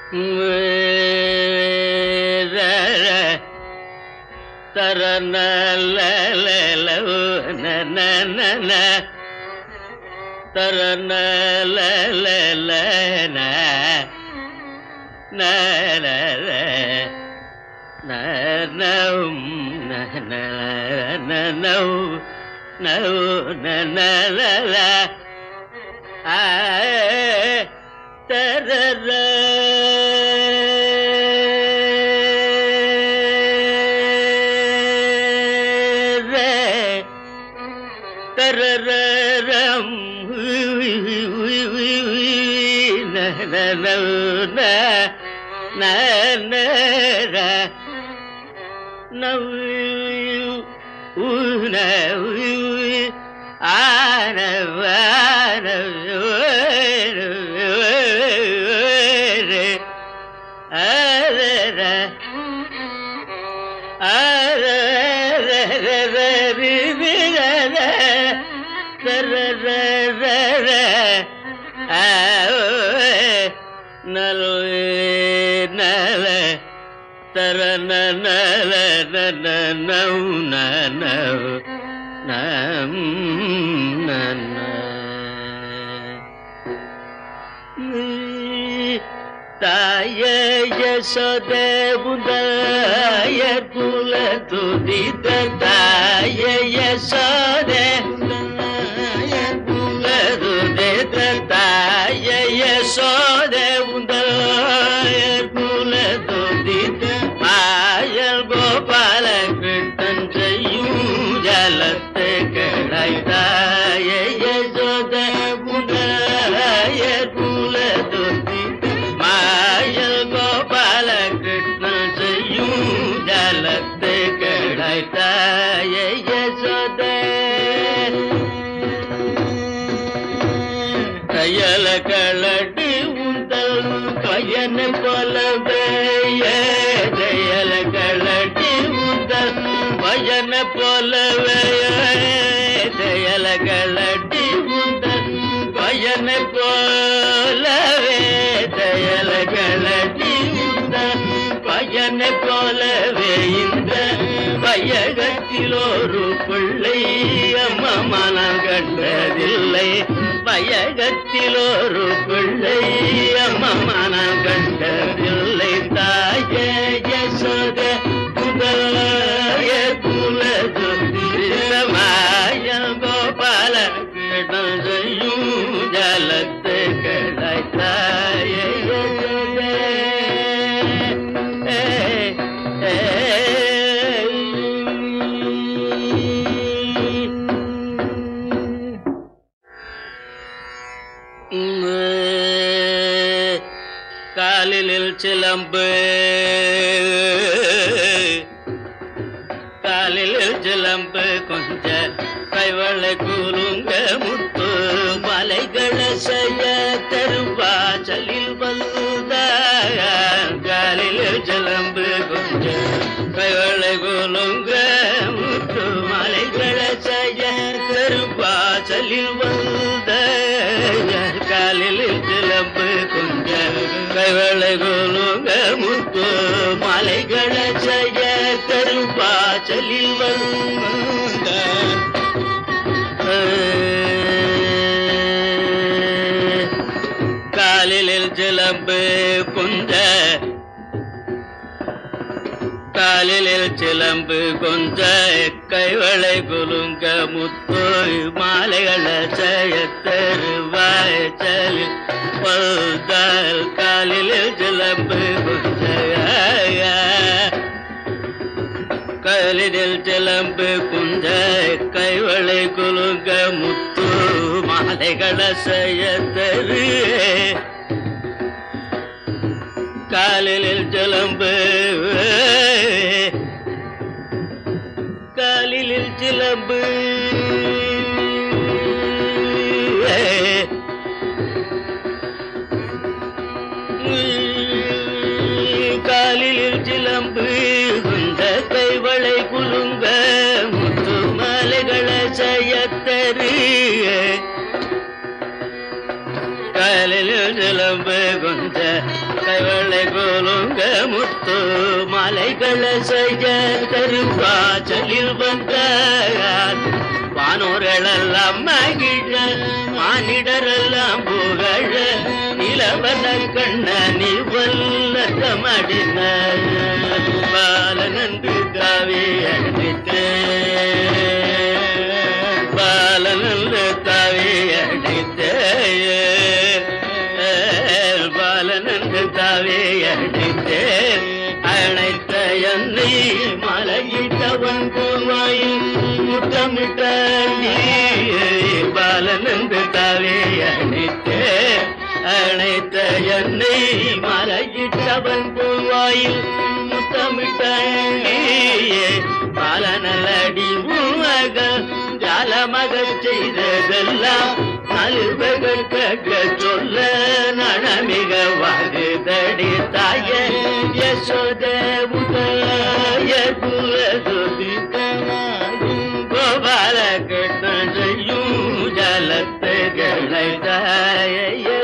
தர நல நன தர நல ந தரரம் நல நல தர நல நன நௌ நன நம் நன தாய யசோதே புதாய குல துதித தாய யசோதே குல துதித தாய யசோதே புதாய குல துதித மாயல் கோபால கிருஷ்ணன் செய்யும் ஜலத்தை கடாய் தாய யசோதே புதாய குல துதித மாயல் கோபால கிருஷ்ணன் செய்யும் ஜலத்தை கடாய்த்தாய யசோதே கையல கலட்டு உந்தல் பையன போலவே ஜெயல கலட்டு உந்தல் பையன போலவே ஜெயல கலட்டு உந்தல் பையன போலவே ஜெயல கலட்டு உந்தல் பையன போலவே இந்த வையகத்தில் ஒரு பிள்ளை அம்மா மனம் கண்டதில்லை வையகத்தில் ஒரு பிள்ளை அம்மா மனம் கண்டதில்லை தாய யசோத புதய குலது மாய கோபால கிடந்தையும் ஜலத்து கிடைத்தாய யசோதே காலில் சிலம்பு காலில் சிலம்பு கொஞ்ச கைவளை கூலுங்க முத்து மலைகளை செய்ய தருவாசலில் வந்த காலில் சிலம்பு கொஞ்ச கைவளை கூலுங்க முத்து மலைகளை செய்ய தருவாசலில் வந்த காலில் சிலம்பு கொஞ்ச கைவளை கூலுங்க முத்து மலைகளை செய்ய தருவாசலில் வந்த காலில் சிலம்பு குந்த காலில் சிலம்பு கொஞ்ச கைவளை குலுங்க முத்து மாலைகளை செய்ய தருவாய் சலில் பல்தால் காலில் சிலம்பு கொஞ்ச கலிடில் சிலம்பு குஞ்ச கைவளை குலுங்க முத்து மாலைகளை செய்ய தரு காலில் சிலம்பு காலில் சிலம்பு காலில் சிலம்பு குந்த கைவளை குலுங்க முத்து மாலைகளை செய்ய தரு காலில் சிலம்பு கொஞ்ச கைவளை கோலுங்க முத்து மலைகளை செய்ய தருவாச்சலில் வந்த வானோரெல்லாம் மகிழ மானிடரெல்லாம் புகழ நிலவன கண்ண நீ வல்ல தமிழின பாலனன்று காவே அழைத்தே பாலனன்று தாவே அழைத்தே பாலனன்று தாவே அழைத்தே அழைத்த என்னை மலையிட்டவன் பூவாயில் முத்தமிட்ட நீ பாலனந்து தாவே அழைத்தே அழைத்த என்னை மலையிட்டவன் பூவாயில் முத்தமிட்ட நீயே பாலனலடி உமக ஜாலமக செய்ததெல்லாம் நலுவகள் கேட்க சொல்ல நனமிக வாகுதடி தாய யசோத உதய குல கோபால கிருஷ்ணன் செய்யும் ஜலத்துகளை தாய